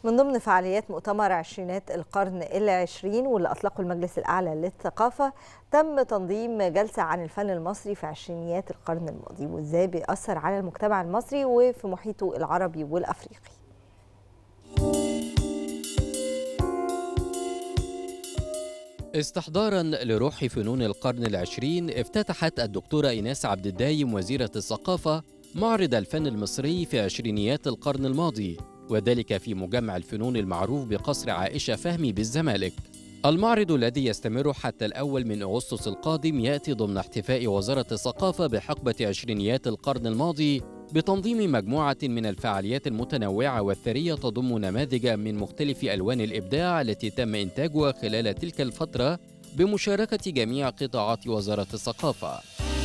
من ضمن فعاليات مؤتمر عشرينات القرن العشرين واللي أطلقه المجلس الأعلى للثقافة تم تنظيم جلسة عن الفن المصري في عشرينيات القرن الماضي وإزاي بيأثر على المجتمع المصري وفي محيطه العربي والأفريقي استحضارا لروح فنون القرن العشرين افتتحت الدكتورة إيناس عبد الدايم وزيرة الثقافة معرض الفن المصري في عشرينيات القرن الماضي وذلك في مجمع الفنون المعروف بقصر عائشة فهمي بالزمالك المعرض الذي يستمر حتى الأول من أغسطس القادم يأتي ضمن احتفاء وزارة الثقافة بحقبة عشرينيات القرن الماضي بتنظيم مجموعة من الفعاليات المتنوعة والثرية تضم نماذج من مختلف ألوان الإبداع التي تم إنتاجها خلال تلك الفترة بمشاركة جميع قطاعات وزارة الثقافة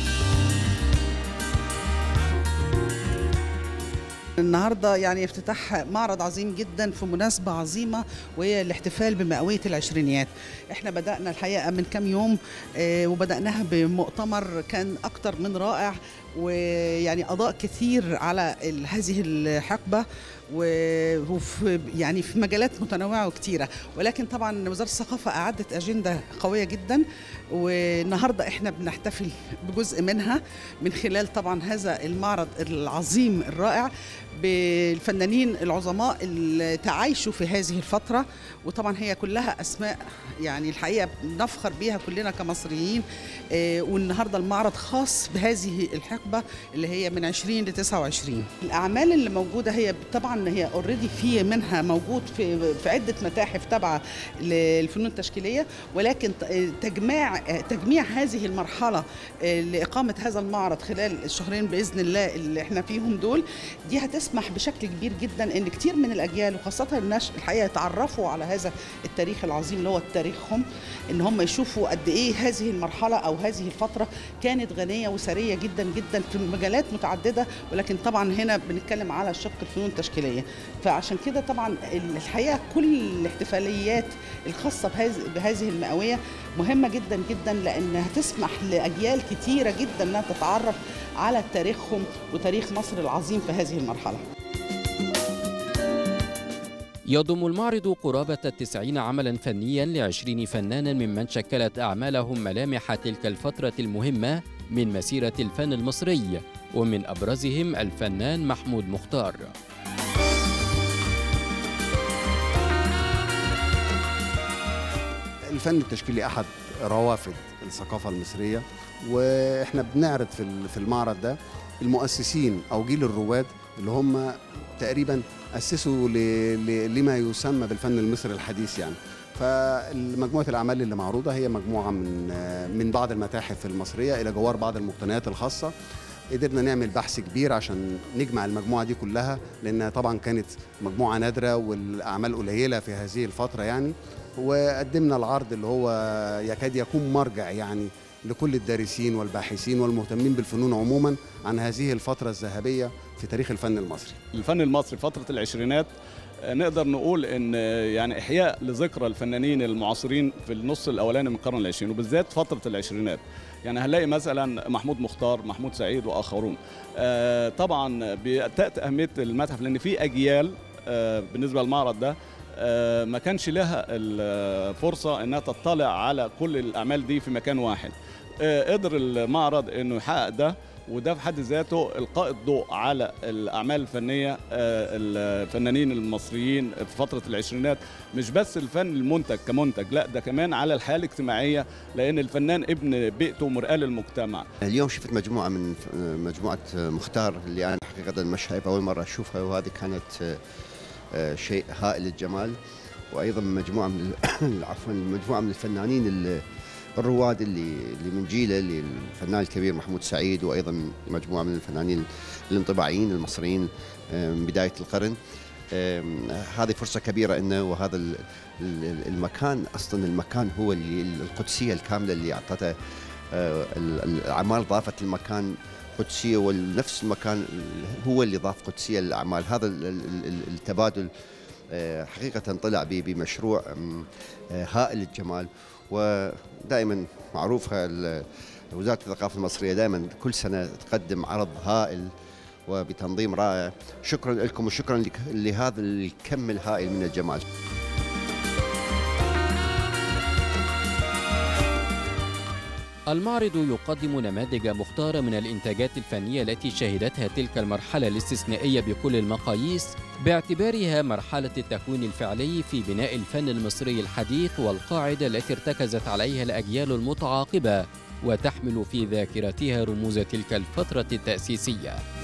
النهارده يعني افتتاح معرض عظيم جدا في مناسبه عظيمه وهي الاحتفال بمئويه العشرينيات احنا بدانا الحقيقه من كام يوم آه، وبداناها بمؤتمر كان اكتر من رائع ويعني اضاء كثير على ال- هذه الحقبه و- وفي يعني في مجالات متنوعه وكتيره ولكن طبعا وزاره الثقافه اعدت اجنده قويه جدا والنهارده احنا بنحتفل بجزء منها من خلال طبعا هذا المعرض العظيم الرائع بالفنانين العظماء اللي تعايشوا في هذه الفتره وطبعا هي كلها اسماء يعني الحقيقه نفخر بيها كلنا كمصريين آه، والنهارده المعرض خاص بهذه الحقبه اللي هي من 20 ل 29 الاعمال اللي موجوده هي طبعا هي اوريدي في منها موجود في في عده متاحف تابعه للفنون التشكيليه ولكن ت- آه، تجميع آه، تجميع هذه المرحله آه، لاقامه هذا المعرض خلال الشهرين باذن الله اللي احنا فيهم دول دي هتسمح بشكل كبير جدا ان كتير من الاجيال وخاصه النشء الحقيقه يتعرفوا على هذا التاريخ العظيم اللي هو تاريخهم ان هم يشوفوا قد ايه هذه المرحله او هذه الفتره كانت غنيه وثريه جدا جدا في مجالات متعدده ولكن طبعا هنا بنتكلم على شق الفنون التشكيليه فعشان كده طبعا الحقيقه كل الاحتفاليات الخاصه بهذه بهذه المئويه مهمه جدا جدا لانها تسمح لاجيال كتيره جدا انها تتعرف على تاريخهم وتاريخ مصر العظيم في هذه المرحله يضم المعرض قرابة التسعين عملا فنيا لعشرين فنانا ممن شكلت أعمالهم ملامح تلك الفترة المهمة من مسيرة الفن المصري ومن أبرزهم الفنان محمود مختار الفن التشكيلي احد روافد الثقافه المصريه واحنا بنعرض في ال- في المعرض ده المؤسسين او جيل الرواد اللي هم تقريبا اسسوا ل- ل- لما يسمى بالفن المصري الحديث يعني فمجموعه الاعمال اللي معروضه هي مجموعه من من بعض المتاحف المصريه الى جوار بعض المقتنيات الخاصه قدرنا نعمل بحث كبير عشان نجمع المجموعه دي كلها لانها طبعا كانت مجموعه نادره والاعمال قليله في هذه الفتره يعني وقدمنا العرض اللي هو يكاد يكون مرجع يعني لكل الدارسين والباحثين والمهتمين بالفنون عموما عن هذه الفترة الذهبية في تاريخ الفن المصري الفن المصري فترة العشرينات آه، نقدر نقول ان آه، يعني احياء لذكرى الفنانين المعاصرين في النص الاولاني من القرن العشرين وبالذات فتره العشرينات يعني هنلاقي مثلا محمود مختار محمود سعيد واخرون آه، طبعا بتاتي اهميه المتحف لان في اجيال آه، بالنسبه للمعرض ده آه، ما كانش لها الفرصه انها تطلع على كل الاعمال دي في مكان واحد آه، قدر المعرض انه يحقق ده وده في حد ذاته القاء الضوء على الاعمال الفنيه آه، الفنانين المصريين في فتره العشرينات مش بس الفن المنتج كمنتج لا ده كمان على الحياه الاجتماعيه لان الفنان ابن بيئته ومرآة للمجتمع اليوم شفت مجموعة من مجموعة مختار اللي أنا حقيقة مش شايف أول مرة أشوفها وهذه كانت آه، شيء هائل الجمال وأيضا مجموعة من عفوا مجموعة من الفنانين ال- الرواد اللي اللي من جيله اللي الفنان الكبير محمود سعيد وأيضا مجموعة من الفنانين الانطباعيين المصريين آه، من بداية القرن آم، هذه فرصة كبيرة انه وهذا ال- ال- المكان اصلا المكان هو اللي القدسية الكاملة اللي اعطته آه، ال- الاعمال ضافت المكان قدسيه ونفس المكان هو اللي ضاف قدسيه للاعمال هذا ال- ال- ال- التبادل آه، حقيقه طلع ب- بمشروع أم، آه، هائل الجمال ودائما معروفه ال- وزاره الثقافه المصريه دائما كل سنه تقدم عرض هائل وبتنظيم رائع شكرا لكم وشكرا لك- لهذا الكم الهائل من الجمال المعرض يقدم نماذج مختارة من الإنتاجات الفنية التي شهدتها تلك المرحلة الاستثنائية بكل المقاييس باعتبارها مرحلة التكوين الفعلي في بناء الفن المصري الحديث والقاعدة التي ارتكزت عليها الأجيال المتعاقبة وتحمل في ذاكرتها رموز تلك الفترة التأسيسية